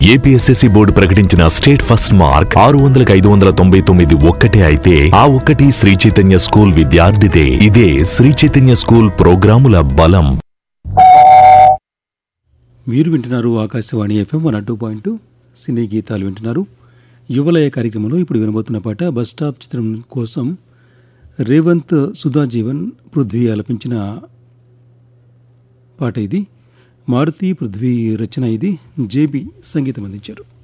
APSSC board ప్రకటించిన state first mark ఆరు వందలకు ఐదు వందల తొంభై తొమ్మిది ఒక్కటే అయితే ఆ ఒక్కటి శ్రీ చైతన్య స్కూల్ విద్యార్థిదే ఇదే శ్రీ చైతన్య స్కూల్ ప్రోగ్రాముల బలం మీరు వింటున్నారు Akashvani FM one two point two cine గీతాలు వింటున్నారు యువలయ కార్యక్రమంలో ఇప్పుడు వినబోతున్న పాట బస్ స్టాప్ చిత్రం కోసం రేవంత్ సుధా జీవన్ పృథ్వీ ఆలపించిన పాట ఇది మారుతి పృథ్వీ రచన ఇది జేబి సంగీతం అందించారు